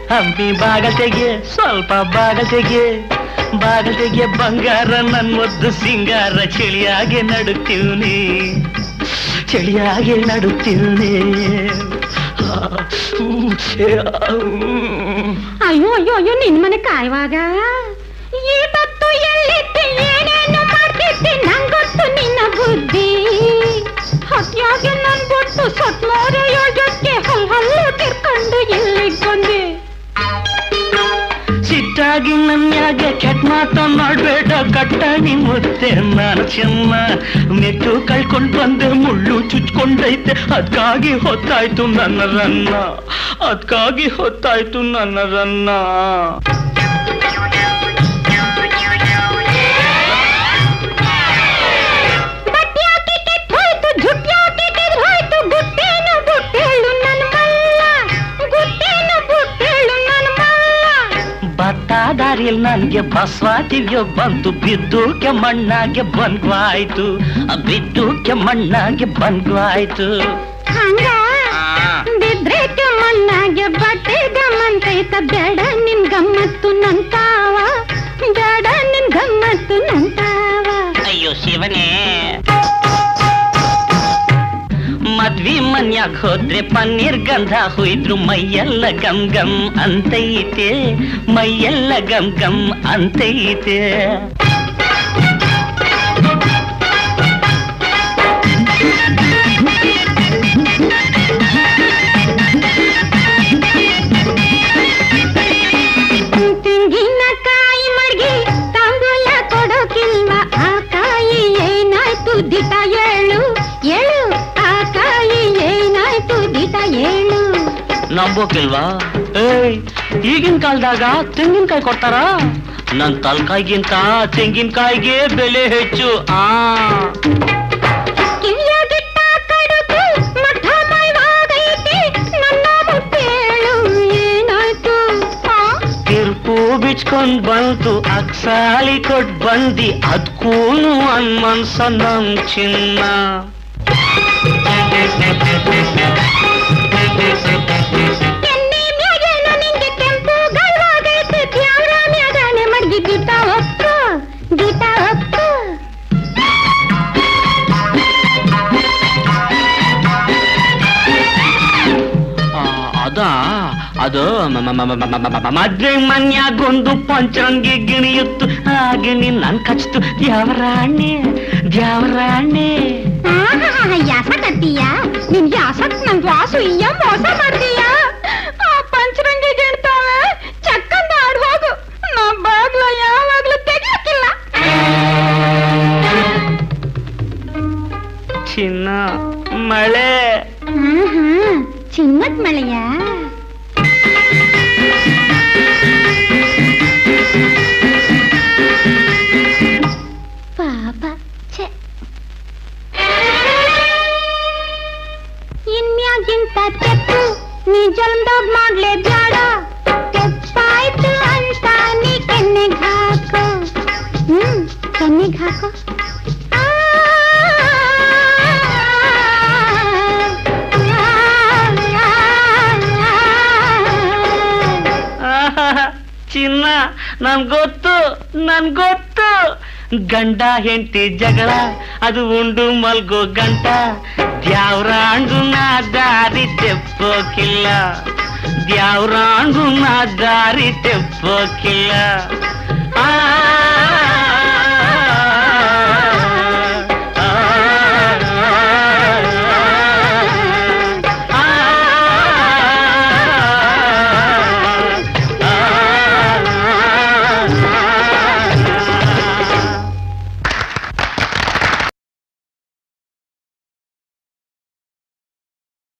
ಹಂಪಿ ಬಾಗತೆಗೆ ಸ್ವಲ್ಪ ಬಾಗತೆಗೆ ಬಾಗತೆಗೆ ಬಂಗಾರ ನನ್ ಮುದ್ದು ಸಿಂಗಾರ ಚಳಿಯಾಗೆ ನಡುತ್ತೀವ್ನಿ ಚಳಿಯಾಗೆ ನಡುತ್ತೀವ್ನಿ ಅಯ್ಯೋ ಅಯ್ಯೋ ಅಯ್ಯೋ ನಿನ್ ಮನೆ ಕಾಯುವಾಗ ಈ ತತ್ತು ಎಲ್ಲಿದ್ದೆ ಏನೇನು ಮಾಡ್ತಿದ್ದೆ ನಂಗೊತ್ತು ನಿನ್ನ ಬುದ್ಧಿ ಹತ್ಯಾಗೆ ನನ್ ಬಿಟ್ಟು ಸತ್ಮೋರ ಯೋಗಕ್ಕೆ ಹಲ್ ಹಲ್ಲು ತಿರ್ಕೊಂಡು ಇಲ್ಲಿಗ್ ಬಂದೆ ಸಿಟ್ಟಾಗಿ ನನ್ಯಾಗೆ ಕೆಟ್ಟ ಮಾತನಾಡ್ಬೇಡ ಕಟ್ಟಾಣಿ ಮುತ್ತೆ ನಾನು ಚೆನ್ನ ಮೆಟ್ಟು ಕಳ್ಕೊಂಡ್ ಬಂದೆ ಮುಳ್ಳು ಚುಚ್ಕೊಂಡೈತೆ ಅದ್ಕಾಗಿ ಹೊತ್ತಾಯ್ತು ನನ್ನ ರನ್ನ ಅದ್ಕಾಗಿ ಹೊತ್ತಾಯ್ತು ನನ್ನ ರನ್ನ ಬಟ್ಟೆ ಹಾಕಿ ಕೆಟ್ಟ್ ಹೋಯ್ತು ಜುಟ್ಟಿ ಹಾಕಿ ಕೆದ್ರ್ ಹೋಯ್ತು ಗುಟ್ಟೇನು ಬುಟ್ಟೇಳು ನನ್ ಮಲ್ಲ ಗುಟ್ಟೇನು ಬುಟ್ಟೇಳು ನನ್ ಮಲ್ಲ ಭತ್ತ ದಾರಿಯಲ್ಲಿ ನನ್ಗೆ ಬಸ್ವಾತಿವ್ಯೋ ಬಂತು ಬಿದ್ದು ಮಣ್ಣಾಗೆ ಬಂದ್ವಾಯ್ತು ಬಿದ್ದು ಮಣ್ಣಾಗೆ ಬಂದ್ವಾಯ್ತು ಹಂಗ ಬಿದ್ರೆ ಮಣ್ಣಾಗೆ ಬಟ್ಟೆ ಗಮ್ಮಂತೈತ ಬೇಡ ನಿನ್ ಗಮ್ಮತ್ತು ನಂತಾವ ಬೇಡ ನಿನ್ ಗಮ್ಮತ್ತು ನಂತಾವ ಅಯ್ಯೋ ಶಿವನೇ ಮದ್ವಿ ಮನ್ಯಾಗ ಹೋದ್ರೆ ಪನ್ನೀರ್ ಗಂಧ ಹೋಯ್ದ್ರು ಮೈಯೆಲ್ಲ ಗಮ್ ಗಮ್ ಅಂತೈತೆ ಮೈಯೆಲ್ಲ ಗಮ್ ಗಮ್ ಅಂತೈತೆ ತೆಂಗಿನಕಾಯಿ ಮಡ್ಗಿ ತಾಂಬೂಲ ಕೊಡೋಕಿಲ್ವ ಆ ಕಾಯಿ ಏನಾಯ್ತು ದಿಟ ಏಳು ಏಳು ಆ ಕಾಯಿ ಏನಾಯ್ತು ದಿಟ ಏಳು ನಂಬೋಕಿಲ್ವಾ ಏಯ್ ಈಗಿನ ಕಾಲದಾಗ ತೆಂಗಿನಕಾಯಿ ಕೊಡ್ತಾರ ನನ್ ತಲ್ಕಾಯಿಗಿಂತ ತೆಂಗಿನಕಾಯಿಗೆ ಬೆಲೆ ಹೆಚ್ಚು ಆ ಕಿವಿಯಾಗಿಟ್ಟ ಕಡುಕು ಮಠ ಮೈವಾಗೈತಿ ನನ್ನ ಮುತ್ತೇಳು ಏನಾಯ್ತು ಆ? ತಿರುಪು ಬಿಚ್ಕೊಂಡ್ ಬಂತು ಅಕ್ಸಾಳಿ ಕೊಟ್ ಬಂದಿ ಅದ್ಕೂನು ಅನ್ಮನ್ಸ ನಮ್ ಚಿನ್ನ ಕೆನ್ನೆ ಮ್ಯಾಗೇನು ನಿಂಗೆ ಕೆಂಪು ಗಲ್ವಾಗೈತಿ ದ್ಯಾವ್ರ ಮ್ಯಾಗಾನೆ ಮಡ್ಗಿ ಗಿಟ ಒಕ್ಕು ಗಿಟ ಒಕ್ಕು ಆ, ಅದಾ ಅದು ಮ- ಮ- ಮ- ಮ- ಮ- ಮ- ಮ- ಮದ್ವೆ ಮನ್ಯಾಗೊಂದು ಪಂಚರಂಗಿ ಗಿಣಿಯುತ್ತು ಆ ಗಿಣಿ ನನ್ ಕಚ್ತು ದ್ಯಾವರಾಣೆ ದ್ಯಾವರಾಣೆ ಯಾಸ ಕತ್ತೀಯ ನಿನ್ ಯಾಸಕ್ ನನ್ ವಾಸು ಇಯ್ಯ ಮೋಸ ಮಾಡ್ತೀಯ ಆ ಪಂಚರಂಗಿ ಗಿಡ್ತಾವೆ ಚಕ್ಕಂದ ಆಡ್ ಹೋಗು ನಾ ಬಾಗ್ಲ ಯಾವಾಗ್ಲೂ ತೆಗಿಯಕ್ಕಿಲ್ಲ ಚಿನ್ನ ಮಳೆ ಚಿನ್ನದ್ ಮಳೆಯ ಪಾಪ ಛೆ ಇನ್ಯಾಗಿಂತ ತೆಪ್ಪು ನೀ ಜಲ್ದಾಗ ಮಾಡ್ಲೇ ಬ್ಯಾಡ ತೆಪ್ಪಾಯ್ತು ಅಂತ ನೀ ಕೆನ್ನೆಗ್ ಹಾಕೋ ಹ್ಮ್ ಕೆನ್ನೆಗ್ ಹಾಕೋ ಆ, ಆಹಾಹಾ, ಚಿನ್ನ ನನ್ ಗೊತ್ತು ನನ್ ಗೊತ್ತು ಗಂಡ ಹೆಂಡತಿ ಜಗಳ ಅದು ಉಂಡು ಮಲ್ಗೋ ಗಂಟ ದ್ಯಾವ್ರಾಂಡು ನಾ ದಾರಿ ತೆಪ್ಪೋಕಿಲ್ಲ ದ್ಯಾವ್ರಾಂಡು ನಾ ದಾರಿ ತೆಪ್ಪೋಕಿಲ್ಲ ಆ